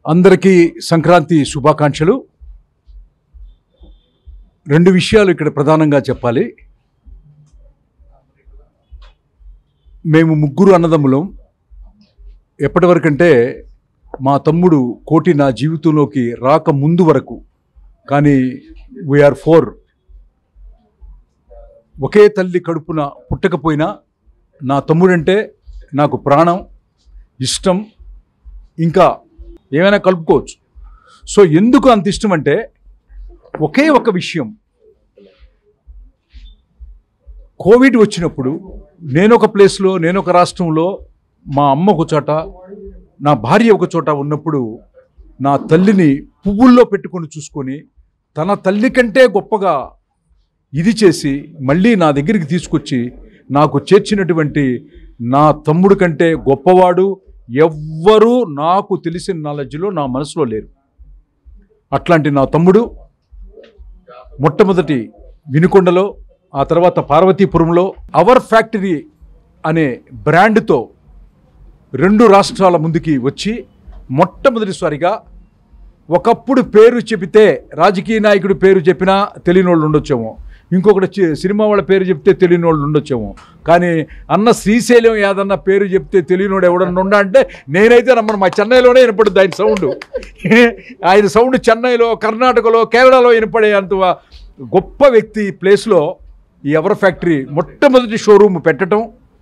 అందరికీ సంక్రాంతి శుభాకాంక్షలు రెండు విషయాలు ఇక్కడ ప్రధానంగా చెప్పాలి మేము ముగ్గురు అన్నదమ్ములం ఎప్పటి వరకంటే మా తమ్ముడు కోటి నా జీవితంలోకి రాక ముందు వరకు కానీ వీఆర్ ఫోర్ ఒకే తల్లి కడుపున పుట్టకపోయినా నా తమ్ముడంటే నాకు ప్రాణం ఇష్టం ఇంకా ఏమైనా కలుపుకోవచ్చు సో ఎందుకు అంత ఇష్టం అంటే ఒకే ఒక విషయం కోవిడ్ వచ్చినప్పుడు నేను ఒక ప్లేస్లో నేను ఒక రాష్ట్రంలో మా అమ్మ ఒక చోట నా భార్య ఒక చోట ఉన్నప్పుడు నా తల్లిని పువ్వుల్లో పెట్టుకొని చూసుకొని తన తల్లి కంటే గొప్పగా ఇది చేసి మళ్ళీ నా దగ్గరికి తీసుకొచ్చి నాకు చేర్చినటువంటి నా తమ్ముడు కంటే గొప్పవాడు ఎవ్వరూ నాకు తెలిసిన నాలెడ్జ్లో నా మనసులో లేరు అట్లాంటి నా తమ్ముడు మొట్టమొదటి వినుకొండలో ఆ తర్వాత పార్వతీపురంలో అవర్ ఫ్యాక్టరీ అనే బ్రాండ్తో రెండు రాష్ట్రాల ముందుకి వచ్చి మొట్టమొదటిసారిగా ఒకప్పుడు పేరు చెబితే రాజకీయ నాయకుడి పేరు చెప్పినా తెలియని వాళ్ళు ఉండొచ్చేమో ఇంకొకటి చి- సినిమా వాళ్ళ పేరు చెప్తే తెలియని వాళ్ళు ఉండొచ్చేమో కానీ అన్న శ్రీశైలం యాదన్న పేరు చెప్తే తెలియనోడు ఎవడన్నా ఉండా అంటే నేనైతే నమ్మను మా చెన్నైలోనే వినపడుద్ది ఆయన సౌండ్ ఆయన సౌండ్ చెన్నైలో కర్ణాటకలో కేరళలో వినపడే అంత గొప్ప వ్యక్తి ప్లేస్లో ఈ ఎవర్ ఫ్యాక్టరీ మొట్టమొదటి షోరూమ్ పెట్టడం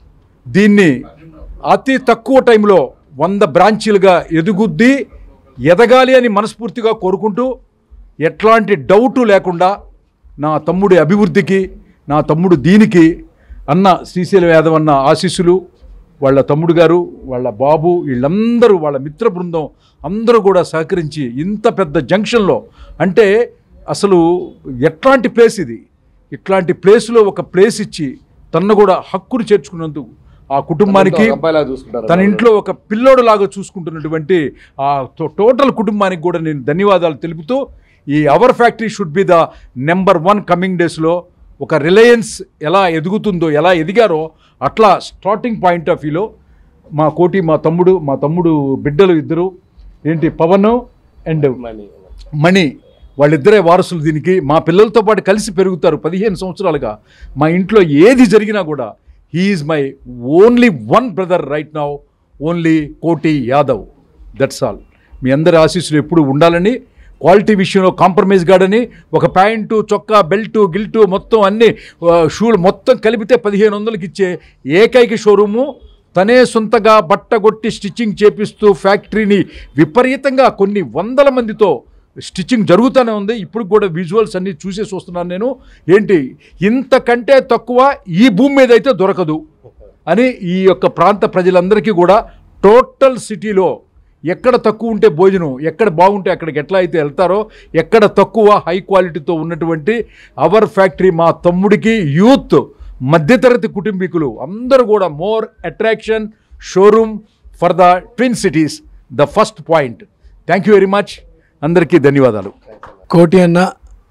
దీన్ని అతి తక్కువ టైంలో వంద బ్రాంచీలుగా ఎదుగుద్ది ఎదగాలి అని మనస్ఫూర్తిగా కోరుకుంటూ ఎట్లాంటి డౌటు లేకుండా నా తమ్ముడి అభివృద్ధికి నా తమ్ముడు దీనికి అన్న శ్రీశైలం యాదవ్ అన్న ఆశీస్సులు వాళ్ళ తమ్ముడు గారు వాళ్ళ బాబు వీళ్ళందరూ వాళ్ళ మిత్ర బృందం అందరూ కూడా సహకరించి ఇంత పెద్ద జంక్షన్లో అంటే అసలు ఎట్లాంటి ప్లేస్ ఇది ఇట్లాంటి ప్లేస్లో ఒక ప్లేస్ ఇచ్చి తన్ను కూడా హక్కును చేర్చుకున్నందుకు ఆ కుటుంబానికి అబ్బాయిలా చూసుకుంటారు తన ఇంట్లో ఒక పిల్లోడు లాగా చూసుకుంటున్నటువంటి ఆ టో- టోటల్ కుటుంబానికి కూడా నేను ధన్యవాదాలు తెలుపుతూ ఈ our factory should be the number one coming డేస్లో ఒక రిలయన్స్ ఎలా ఎదుగుతుందో ఎలా ఎదిగారో అట్లా స్టార్టింగ్ పాయింట్ ఆఫ్ వ్యూలో మా కోటి మా తమ్ముడు మా తమ్ముడు బిడ్డలు ఇద్దరు ఏంటి పవన్ అండ్ మనీ మణి వాళ్ళిద్దరే వారసులు దీనికి మా పిల్లలతో పాటు కలిసి పెరుగుతారు పదిహేను సంవత్సరాలుగా మా ఇంట్లో ఏది జరిగినా కూడా he is my only one brother right now only Koti Yadav that's all మీ అందరి ఆశీస్సులు ఎప్పుడు ఉండాలని క్వాలిటీ విషయంలో కాంప్రమైజ్ కాడని ఒక ప్యాంటు చొక్కా బెల్టు గిల్టు మొత్తం అన్ని ఆ, షూలు మొత్తం కలిపితే పదిహేను వందలకి ఇచ్చే ఏకైక షోరూము తనే సొంతగా బట్టగొట్టి స్టిచ్చింగ్ చేపిస్తూ ఫ్యాక్టరీని విపరీతంగా కొన్ని వందల మందితో స్టిచ్చింగ్ జరుగుతూనే ఉంది ఇప్పుడు కూడా విజువల్స్ అన్ని చూసేసి వస్తున్నాను నేను ఏంటి ఇంతకంటే తక్కువ ఈ భూమి మీద అయితే దొరకదు అని ఈ యొక్క ప్రాంత ప్రజలందరికీ కూడా టోటల్ సిటీలో ఎక్కడ తక్కువ ఉంటే భోజనం ఎక్కడ బాగుంటే అక్కడికి ఎట్లా అయితే వెళ్తారో ఎక్కడ తక్కువ హై క్వాలిటీతో ఉన్నటువంటి అవర్ ఫ్యాక్టరీ మా తమ్ముడికి యూత్ మధ్యతరగతి కుటుంబీకులు అందరూ కూడా more attraction showroom for the twin cities the first point thank you very much అందరికీ ధన్యవాదాలు కోటి అన్న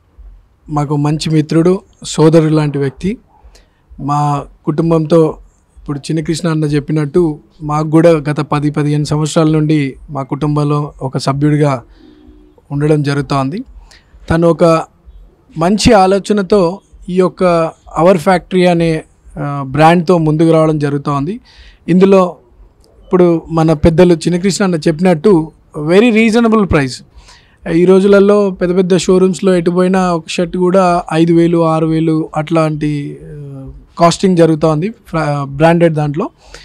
మాకు మంచి మిత్రుడు సోదరుడు లాంటి వ్యక్తి మా కుటుంబంతో ఇప్పుడు చిన్నకృష్ణ అన్న చెప్పినట్టు మాకు కూడా గత పది పదిహేను సంవత్సరాల నుండి మా కుటుంబంలో ఒక సభ్యుడిగా ఉండడం జరుగుతోంది తను ఒక మంచి ఆలోచనతో ఈ యొక్క అవర్ ఫ్యాక్టరీ అనే ఆ, బ్రాండ్తో ముందుకు రావడం జరుగుతోంది ఇందులో ఇప్పుడు మన పెద్దలు చిన్నకృష్ణ అన్న చెప్పినట్టు వెరీ రీజనబుల్ ప్రైస్ ఈ రోజులలో పెద్ద పెద్ద షోరూమ్స్లో ఎటు పోయినా ఒక షర్ట్ కూడా ఐదు వేలు ఆరు వేలు అట్లాంటి కాస్టింగ్ జరుగుతోంది బ్రాండెడ్ దాంట్లో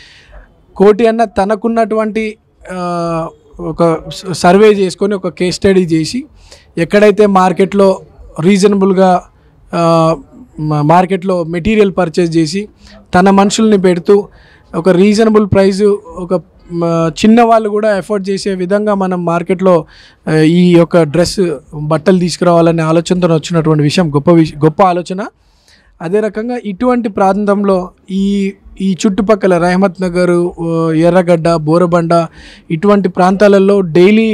కోటి అన్న తనకున్నటువంటి ఆ, ఒక స- సర్వే చేసుకొని ఒక కేస్ స్టడీ చేసి ఎక్కడైతే మార్కెట్లో రీజనబుల్గా ఆ, మ- మార్కెట్లో మెటీరియల్ పర్చేస్ చేసి తన మనుషుల్ని పెడుతూ ఒక రీజనబుల్ ప్రైస్ ఒక మ, చిన్న వాళ్ళు కూడా ఎఫోర్డ్ చేసే విధంగా మనం మార్కెట్లో ఆ, ఈ యొక్క డ్రెస్ బట్టలు తీసుకురావాలనే ఆలోచనతో వచ్చినటువంటి విషయం గొప్ప విష గొప్ప ఆలోచన అదే రకంగా ఇటువంటి ప్రాంతంలో ఈ ఈ చుట్టుపక్కల రహమత్ నగర్ ఆ, ఎర్రగడ్డ బోరబండ ఇటువంటి ప్రాంతాలలో డైలీ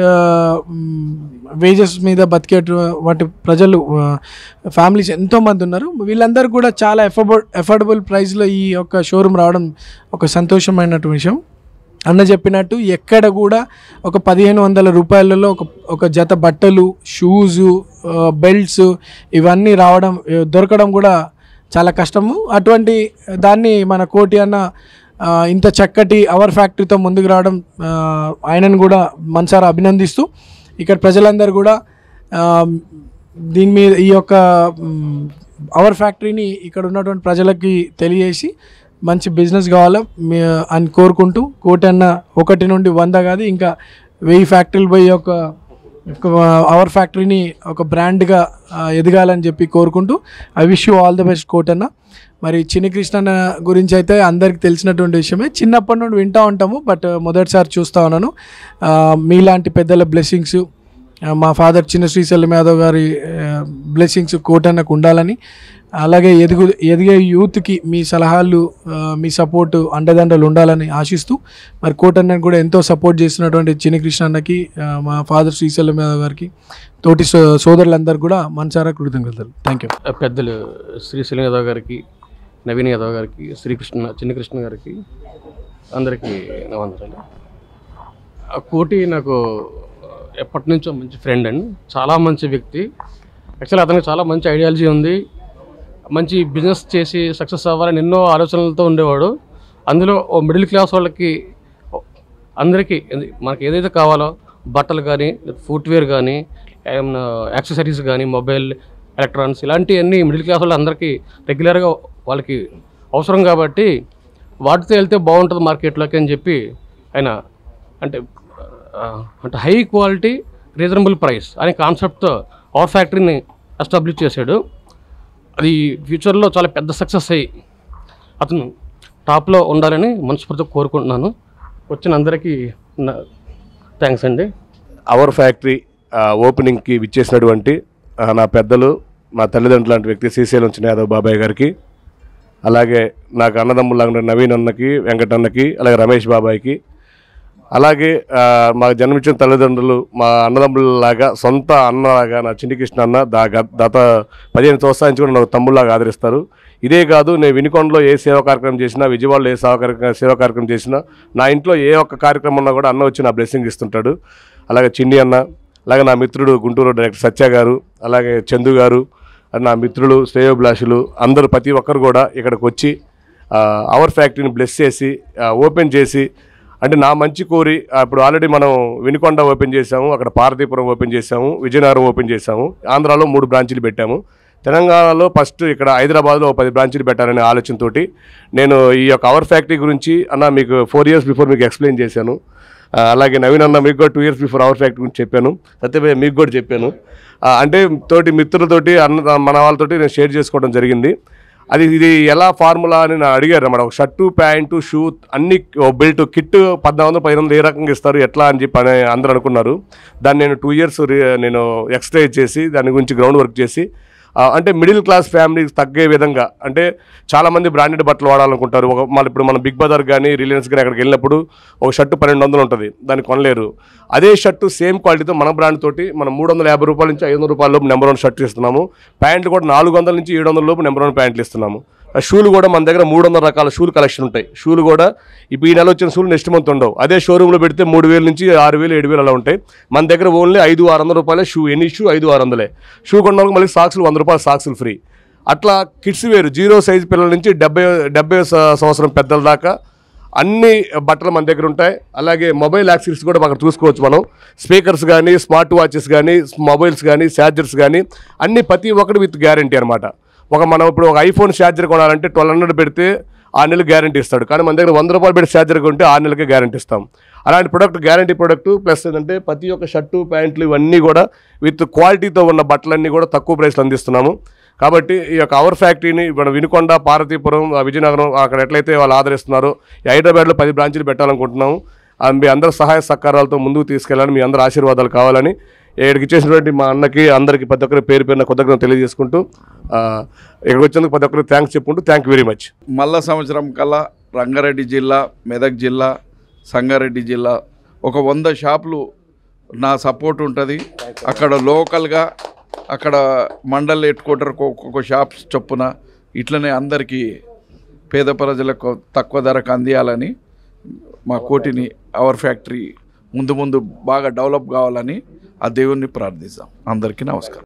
వేజెస్ మీద బతికే వాటి ప్రజలు ఫ్యామిలీస్ ఎంతోమంది ఉన్నారు వీళ్ళందరూ కూడా చాలా ఎఫర్డబుల్ ఎఫోర్డబుల్ ప్రైస్లో ఈ యొక్క షోరూమ్ రావడం ఒక సంతోషమైనటువంటి విషయం అన్న చెప్పినట్టు ఎక్కడ కూడా ఒక పదిహేను వందల రూపాయలలో ఒక ఒక జత బట్టలు షూజు బెల్ట్స్ ఇవన్నీ రావడం ఆ, దొరకడం కూడా చాలా కష్టము అటువంటి దాన్ని మన కోటి అన్న ఆ, ఇంత చక్కటి అవర్ ఫ్యాక్టరీతో ముందుకు రావడం ఆ, ఆయనను కూడా మనసారా అభినందిస్తూ ఇక్కడ ప్రజలందరూ కూడా ఆ, దీని మీద ఈ యొక్క మ్, అవర్ ఫ్యాక్టరీని ఇక్కడ ఉన్నటువంటి ప్రజలకి తెలియజేసి మంచి బిజినెస్ కావాలా మీ అని కోరుకుంటూ కోటి అన్న ఒకటి నుండి వంద కాదు ఇంకా వెయ్యి ఫ్యాక్టరీలు పోయి ఒక ఒక అవర్ ఫ్యాక్టరీని ఒక బ్రాండ్గా ఆ, ఎదగాలని చెప్పి కోరుకుంటూ I wish you all the best కోట్ అన్న మరి చిన్ని కృష్ణ అన్న గురించి అయితే అందరికి తెలిసినటువంటి విషయమే చిన్నప్పటి నుండి వింటూ ఉంటాము బట్ మొదటిసారి చూస్తూ ఉన్నాను ఆ, మీలాంటి పెద్దల బ్లెస్సింగ్స్ మా ఫాదర్ చిన్న శ్రీశైలం యాదవ్ గారి బ్లెస్సింగ్స్ కోటన్నకు ఉండాలని అలాగే ఎదుగు ఎదిగే యూత్కి మీ సలహాలు ఆ, మీ సపోర్ట్ అండదండలు ఉండాలని ఆశిస్తూ మరి కోటన్నకు కూడా ఎంతో సపోర్ట్ చేస్తున్నటువంటి చిన్ని కృష్ణ అన్నకి ఆ, మా ఫాదర్ శ్రీశైలం యాదవ్ గారికి తోటి సో సోదరులందరూ కూడా మనసారా కృతజ్ఞతలు థ్యాంక్ యూ పెద్దలు శ్రీశైలం యాదవ్ గారికి నవీన్ యాదవ్ గారికి శ్రీకృష్ణ చిన్నకృష్ణ గారికి అందరికీ నా వందనాలు ఆ కోటి నాకు ఎప్పటి నుంచో మంచి ఫ్రెండ్ అండి చాలా మంచి వ్యక్తి యాక్చువల్లీ అతనికి చాలా మంచి ఐడియాలజీ ఉంది మంచి బిజినెస్ చేసి సక్సెస్ అవ్వాలని ఎన్నో ఆలోచనలతో ఉండేవాడు అందులో ఓ మిడిల్ క్లాస్ వాళ్ళకి అందరికీ ఇది- మనకి ఏదైతే కావాలో బట్టలు కానీ ఫుట్వేర్ కానీ ఏమన్నా యాక్సెసరీస్ కానీ మొబైల్ ఎలక్ట్రానిక్స్ ఇలాంటివన్నీ మిడిల్ క్లాస్ వాళ్ళు అందరికీ రెగ్యులర్గా వాళ్ళకి అవసరం కాబట్టి వాటితో వెళ్తే బాగుంటుంది మార్కెట్లోకి అని చెప్పి ఆయన అంటే ఆ, అంటే హై క్వాలిటీ రీజనబుల్ ప్రైస్ అనే కాన్సెప్ట్తో అవర్ ఫ్యాక్టరీని ఎస్టాబ్లిష్ చేశాడు అది ఫ్యూచర్లో చాలా పెద్ద సక్సెస్ అయ్యి అతను టాప్లో ఉండాలని మనస్ఫూర్తిగా కోరుకుంటున్నాను వచ్చిన అందరికీ నా థ్యాంక్స్ అండి అవర్ ఫ్యాక్టరీ ఆ, ఓపెనింగ్కి విచ్చేసినటువంటి ఆ, నా పెద్దలు మా తల్లిదండ్రులు లాంటి వ్యక్తి శ్రీశైలం చిన్న యాదవ్ బాబాయ్ గారికి అలాగే నాకు అన్నదమ్ములాగా నవీన్ అన్నకి వెంకటన్నకి అలాగే రమేష్ బాబాయ్కి అలాగే ఆ, మాకు జన్మించిన తల్లిదండ్రులు మా అన్నదమ్ములలాగా సొంత అన్నలాగా నా చిన్ని కృష్ణ అన్న దా గ- గత పదిహేను సంవత్సరాల నుంచి కూడా నాకు తమ్ముళ్ళలాగా ఆదరిస్తారు ఇదే కాదు నేను వినుకొండలో ఏ సేవా కార్యక్రమం చేసినా విజయవాడలో ఏ సేవా కార్యక్రమం సేవా కార్యక్రమం చేసినా నా ఇంట్లో ఏ ఒక్క కార్యక్రమం ఉన్నా కూడా అన్న వచ్చి నా బ్లెస్సింగ్ ఇస్తుంటాడు అలాగే చిన్ని అన్న అలాగే నా మిత్రుడు గుంటూరు డైరెక్టర్ సత్య గారు అలాగే చందు గారు నా మిత్రులు శ్రేయోభిలాషులు అందరూ ప్రతి ఒక్కరు కూడా ఇక్కడికి వచ్చి ఆ, అవర్ ఫ్యాక్టరీని బ్లెస్ చేసి ఆ, ఓపెన్ చేసి అంటే నా మంచి కోరి ఆ, ఇప్పుడు ఆల్రెడీ మనం వినుకొండ ఓపెన్ చేసాము అక్కడ పార్వతీపురం ఓపెన్ చేసాము విజయనగరం ఓపెన్ చేసాము ఆంధ్రాలో మూడు బ్రాంచీలు పెట్టాము తెలంగాణలో ఫస్ట్ ఇక్కడ హైదరాబాద్లో ఒక పది బ్రాంచీలు పెట్టాలనే ఆలోచనతోటి నేను ఈ యొక్క అవర్ ఫ్యాక్టరీ గురించి అన్న మీకు ఫోర్ ఇయర్స్ బిఫోర్ మీకు ఎక్స్ప్లెయిన్ చేశాను ఆ, అలాగే నవీన్ అన్న మీకు కూడా two years before our factory గురించి చెప్పాను సత్యభయ్య మీకు కూడా చెప్పాను ఆ, అంటే తోటి మిత్రులతోటి అన్న మన వాళ్ళతోటి నేను షేర్ చేసుకోవడం జరిగింది అది ఇది ఎలా ఫార్ములా అని నా అడిగారు అన్నమాట ఒక షర్టు ప్యాంటు షూ అన్ని బెల్ట్ కిట్ పద్నాలుగు వందలు పదిహేను వందలు ఏ రకంగా ఇస్తారు ఎట్లా అని చెప్పి అని అందరూ అనుకున్నారు దాన్ని నేను టూ ఇయర్స్ నేను ఎక్స్ప్లెయిన్ చేసి దాని గురించి గ్రౌండ్ వర్క్ చేసి ఆ, అంటే మిడిల్ క్లాస్ ఫ్యామిలీకి తగ్గే విధంగా అంటే చాలామంది బ్రాండెడ్ బట్టలు వాడాలనుకుంటారు ఒక మళ్ళీ ఇప్పుడు మనం బిగ్ బజార్ కానీ రిలయన్స్ కానీ అక్కడికి వెళ్ళినప్పుడు ఒక షర్టు పన్నెండు వందలు ఉంటుంది దాన్ని కొనలేరు అదే షర్టు సేమ్ క్వాలిటీతో మన బ్రాండ్ తోటి మనం మూడు వందల యాభై రూపాయల నుంచి ఐదు వందల రూపాయల లోపు నెంబర్ వన్ షర్ట్ ఇస్తున్నాము ప్యాంట్లు కూడా నాలుగు వందల నుంచి ఏడు వందల లోపు నెంబర్ వన్ ప్యాంట్లు ఇస్తున్నాము ఆ షూలు కూడా మన దగ్గర మూడు వందల రకాల షూలు కలెక్షన్ ఉంటాయి షూలు కూడా ఇప్పుడు ఈ నెల వచ్చిన షూలు నెక్స్ట్ మంత్ ఉండవు అదే షోరూంలో పెడితే మూడు వేల నుంచి ఆరు వేలు ఏడు వేలు అలా ఉంటాయి మన దగ్గర ఓన్లీ ఐదు ఆరు వందల రూపాయలే షూ ఎన్ని షూ ఐదు ఆరు వందలే షూ కొన్న మళ్ళీ సాక్సులు వంద రూపాయలు సాక్సులు ఫ్రీ అట్లా కిడ్స్ వేరు జీరో సైజ్ పిల్లల నుంచి డెబ్బై డెబ్బై స- సంవత్సరం పెద్దల దాకా అన్ని బట్టలు మన దగ్గర ఉంటాయి అలాగే మొబైల్ యాక్సెసరీస్ కూడా అక్కడ చూసుకోవచ్చు మనం స్పీకర్స్ కానీ స్మార్ట్ వాచెస్ కానీ మొబైల్స్ కానీ ఛార్జర్స్ కానీ అన్ని ప్రతి ఒక్కటి విత్ గ్యారంటీ అనమాట ఒక మనం ఇప్పుడు ఒక ఐఫోన్ ఛార్జర్ కొనాలంటే ట్వెల్వ్ హండ్రెడ్ పెడితే ఆరు నెలలు గ్యారంటీ ఇస్తాడు కానీ మన దగ్గర వంద రూపాయలు పెట్టి ఛార్జర్ కొంటే ఆరు నెలలకే గ్యారంటీ ఇస్తాం అలాంటి ప్రొడక్ట్ గ్యారంటీ ప్రొడక్ట్ ప్లస్ ఏంటంటే ప్రతి ఒక్క షర్టు ప్యాంట్లు ఇవన్నీ కూడా విత్ క్వాలిటీతో ఉన్న బట్టలన్నీ కూడా తక్కువ ప్రైస్లో అందిస్తున్నాము కాబట్టి ఈ యొక్క అవర్ ఫ్యాక్టరీని ఇప్పుడు వినుకొండ పార్వతీపురం ఆ విజయనగరం అక్కడ ఎట్లయితే వాళ్ళు ఆదరిస్తున్నారో ఈ హైదరాబాద్లో పది బ్రాంచీలు పెట్టాలనుకుంటున్నాము ఆ మీ అందరి సహాయ సహకారాలతో ముందుకు తీసుకెళ్ళాలని మీ అందరి ఆశీర్వాదాలు కావాలని ఇక్కడికి ఇచ్చేసినటువంటి మా అన్నకి అందరికి ప్రతి ఒక్కరి పేరు పేరున కృతజ్ఞత తెలియజేసుకుంటూ ఆ, ఇక్కడికి వచ్చినందుకు ప్రతి ఒక్కరికి థ్యాంక్స్ చెప్పుకుంటూ థ్యాంక్ యూ వెరీ మచ్ మల్ల సంవత్సరం కల్లా రంగారెడ్డి జిల్లా మెదక్ జిల్లా సంగారెడ్డి జిల్లా ఒక వంద షాపులు నా సపోర్ట్ ఉంటుంది అక్కడ లోకల్గా అక్కడ మండల్ హెడ్ క్వార్టర్కి ఒక్కొక్క షాప్స్ చొప్పున ఇట్లనే అందరికీ పేద ప్రజలకు తక్కువ ధరకు అందియాలని మా కోటిని అవర్ ఫ్యాక్టరీ ముందు ముందు బాగా డెవలప్ కావాలని ఆ దేవుణ్ణి ప్రార్థిస్తాం అందరికీ నమస్కారం